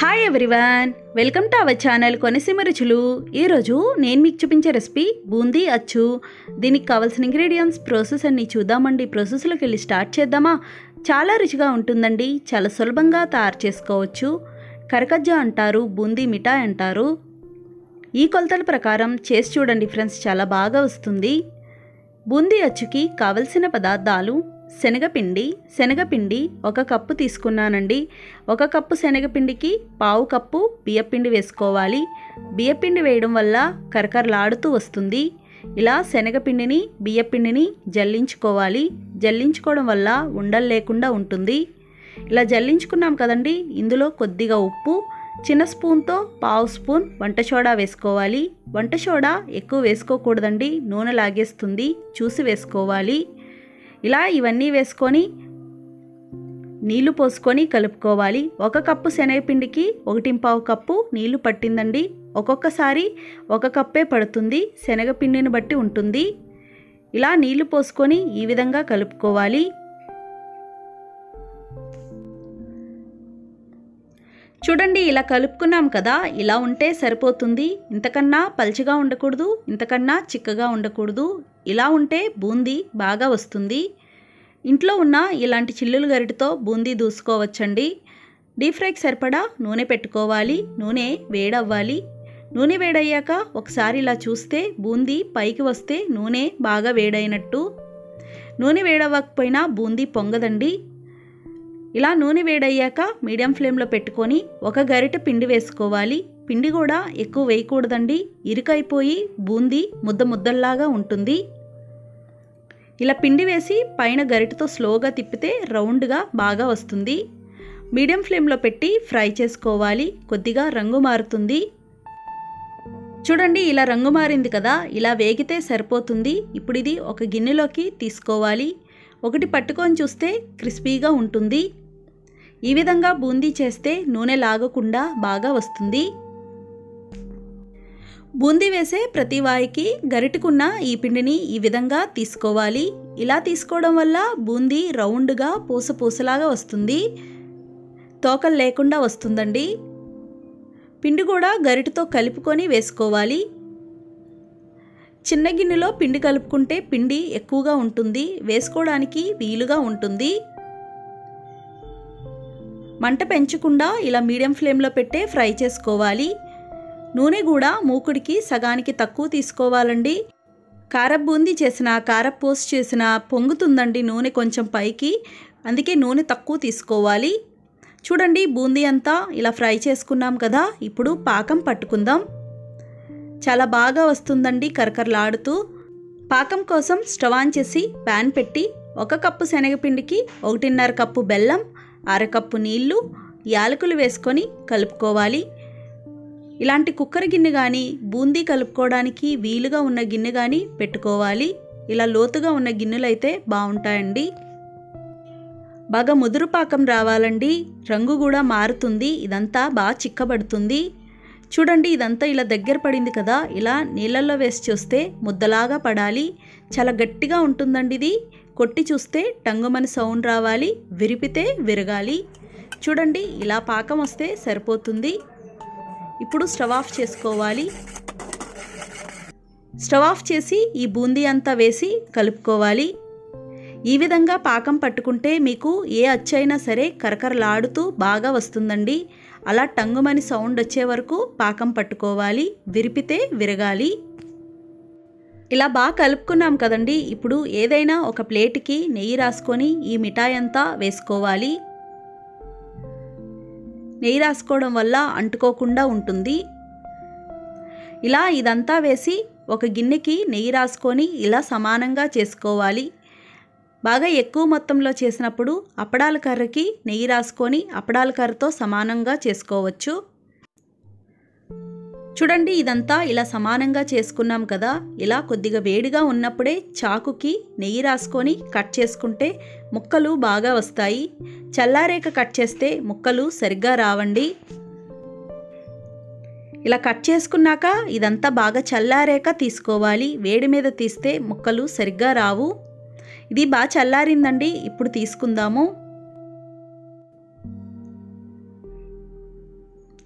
hi everyone welcome to our channel Konaseema రుచులు ఈరోజు నేను మీకు చూపించే రెసిపీ బూందీ అచ్చు దీనికి కావాల్సిన ఇంగ్రీడియంట్స్ ప్రాసెస్ అన్ని చూద్దామండి ప్రాసెస్లోకి వెళ్ళి స్టార్ట్ చేద్దామా చాలా రుచిగా ఉంటుందండి చాలా సులభంగా తయారు చేసుకోవచ్చు కరకజ్జా అంటారు బూందీ మిఠాయి అంటారు ఈ కొలతల ప్రకారం చేసి చూడండి ఫ్రెండ్స్ చాలా బాగా వస్తుంది బూందీ అచ్చుకి కావలసిన పదార్థాలు శనగపిండి శనగపిండి ఒక కప్పు తీసుకున్నానండి ఒక కప్పు శనగపిండికి పావు కప్పు బియ్యపిండి వేసుకోవాలి బియ్యపిండి వేయడం వల్ల కరకరలాడుతూ వస్తుంది ఇలా శనగపిండిని బియ్యపిండిని జల్లించుకోవాలి జల్లించుకోవడం వల్ల ఉండలు లేకుండా ఉంటుంది ఇలా జల్లించుకున్నాం కదండి ఇందులో కొద్దిగా ఉప్పు చిన్న స్పూన్తో పావు స్పూన్ వంట సోడా వేసుకోవాలి వంట సోడా ఎక్కువ వేసుకోకూడదండి నూనె లాగేస్తుంది చూసి వేసుకోవాలి ఇలా ఇవన్నీ వేసుకొని నీళ్లు పోసుకొని కలుపుకోవాలి ఒక కప్పు శనగపిండికి ఒకటింపావు కప్పు నీళ్లు పట్టిందండి ఒక్కొక్కసారి ఒక కప్పే పడుతుంది శనగపిండిని బట్టి ఉంటుంది ఇలా నీళ్లు పోసుకొని ఈ విధంగా కలుపుకోవాలి చూడండి ఇలా కలుపుకున్నాం కదా ఇలా ఉంటే సరిపోతుంది ఇంతకన్నా పల్చగా ఉండకూడదు ఇంతకన్నా చిక్కగా ఉండకూడదు ఇలా ఉంటే బూందీ బాగా వస్తుంది ఇంట్లో ఉన్న ఇలాంటి చిల్లులు గరిటితో బూందీ దూసుకోవచ్చండి డీప్ ఫ్రైకి సరిపడా నూనె పెట్టుకోవాలి నూనె వేడవ్వాలి నూనె వేడయ్యాక ఒకసారి ఇలా చూస్తే బూందీ పైకి వస్తే నూనె బాగా వేడైనట్టు నూనె వేడవ్వకపోయినా బూందీ పొంగదండి ఇలా నూనె వేడయ్యాక మీడియం ఫ్లేమ్లో పెట్టుకొని ఒక గరిటె పిండి వేసుకోవాలి పిండి కూడా ఎక్కువ వేయకూడదండి ఇరుకైపోయి బూందీ ముద్ద ముద్దల్లాగా ఉంటుంది ఇలా పిండి వేసి పైన గరిటెతో స్లోగా తిప్పితే రౌండ్గా బాగా వస్తుంది మీడియం ఫ్లేమ్లో పెట్టి ఫ్రై చేసుకోవాలి కొద్దిగా రంగు మారుతుంది చూడండి ఇలా రంగు మారింది కదా ఇలా వేగితే సరిపోతుంది ఇప్పుడు ఇది ఒక గిన్నెలోకి తీసుకోవాలి ఒకటి పట్టుకొని చూస్తే క్రిస్పీగా ఉంటుంది ఈ విధంగా బూందీ చేస్తే నూనె లాగకుండా బాగా వస్తుంది బూందీ వేసే ప్రతి వాయికి గరిటకున్న ఈ పిండిని ఈ విధంగా తీసుకోవాలి ఇలా తీసుకోవడం వల్ల బూందీ రౌండ్గా పూస పూసలాగా వస్తుంది తోకలు లేకుండా వస్తుందండి పిండి కూడా గరిటతో కలుపుకొని వేసుకోవాలి చిన్న గిన్నెలో పిండి కలుపుకుంటే పిండి ఎక్కువగా ఉంటుంది వేసుకోవడానికి వీలుగా ఉంటుంది మంట పెంచకుండా ఇలా మీడియం ఫ్లేమ్లో పెట్టే ఫ్రై చేసుకోవాలి నూనె కూడా మూకుడికి సగానికి తక్కువ తీసుకోవాలండి కారపు బూందీ చేసిన కారపు పోస్ట్ చేసిన పొంగుతుందండి నూనె కొంచెం పైకి అందుకే నూనె తక్కువ తీసుకోవాలి చూడండి బూందీ అంతా ఇలా ఫ్రై చేసుకున్నాం కదా ఇప్పుడు పాకం పట్టుకుందాం చాలా బాగా వస్తుందండి కరకరలాడుతూ పాకం కోసం స్టవ్ ఆన్ చేసి ప్యాన్ పెట్టి ఒక కప్పు శనగపిండికి ఒకటిన్నర కప్పు బెల్లం అరకప్పు నీళ్లు యాలకులు వేసుకొని కలుపుకోవాలి ఇలాంటి కుక్కర్ గిన్నె కానీ బూందీ కలుపుకోవడానికి వీలుగా ఉన్న గిన్నె కానీ పెట్టుకోవాలి ఇలా లోతుగా ఉన్న గిన్నెలు అయితే బాగుంటాయండి బాగా ముదురు పాకం రావాలండి రంగు కూడా మారుతుంది ఇదంతా బాగా చిక్కబడుతుంది చూడండి ఇదంతా ఇలా దగ్గర పడింది కదా ఇలా నీళ్ళల్లో వేసి చూస్తే ముద్దలాగా పడాలి చాలా గట్టిగా ఉంటుందండి ఇది కొట్టి చూస్తే టంగుమని సౌండ్ రావాలి విరిపితే విరగాలి చూడండి ఇలా పాకం వస్తే సరిపోతుంది ఇప్పుడు స్టవ్ ఆఫ్ చేసుకోవాలి స్టవ్ ఆఫ్ చేసి ఈ బూందీ అంతా వేసి కలుపుకోవాలి ఈ విధంగా పాకం పట్టుకుంటే మీకు ఏ అచ్చైనా సరే కరకరలాడుతూ బాగా వస్తుందండి అలా టంగుమని సౌండ్ వచ్చే వరకు పాకం పట్టుకోవాలి విరిపితే విరగాలి ఇలా బాగా కలుపుకున్నాం కదండి ఇప్పుడు ఏదైనా ఒక ప్లేట్కి నెయ్యి రాసుకొని ఈ మిఠాయి అంతా వేసుకోవాలి నెయ్యి రాసుకోవడం వల్ల అంటుకోకుండా ఉంటుంది ఇలా ఇదంతా వేసి ఒక గిన్నెకి నెయ్యి రాసుకొని ఇలా సమానంగా చేసుకోవాలి బాగా ఎక్కువ మొత్తంలో చేసినప్పుడు అప్పడాల కర్రకి నెయ్యి రాసుకొని అప్పడాల కర్రతో సమానంగా చేసుకోవచ్చు చూడండి ఇదంతా ఇలా సమానంగా చేసుకున్నాం కదా ఇలా కొద్దిగా వేడిగా ఉన్నప్పుడే చాకుకి నెయ్యి రాసుకొని కట్ చేసుకుంటే ముక్కలు బాగా వస్తాయి చల్లారేక కట్ చేస్తే ముక్కలు సరిగ్గా రావండి ఇలా కట్ చేసుకున్నాక ఇదంతా బాగా చల్లారేక తీసుకోవాలి వేడి మీద తీస్తే ముక్కలు సరిగ్గా రావు ఇది బాగా చల్లారిందండి ఇప్పుడు తీసుకుందాము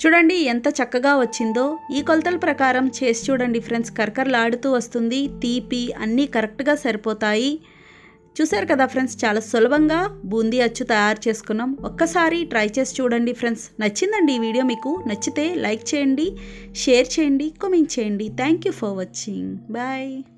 చూడండి ఎంత చక్కగా వచ్చిందో ఈ కొలతల ప్రకారం చేసి చూడండి ఫ్రెండ్స్ కరకరలాడుతూ వస్తుంది తీపి అన్నీ కరెక్ట్గా సరిపోతాయి చూసారు కదా ఫ్రెండ్స్ చాలా సులభంగా బూందీ అచ్చు తయారు చేసుకున్నాం ఒక్కసారి ట్రై చేసి చూడండి ఫ్రెండ్స్ నచ్చిందండి ఈ వీడియో మీకు నచ్చితే లైక్ చేయండి షేర్ చేయండి కామెంట్ చేయండి thank you for watching bye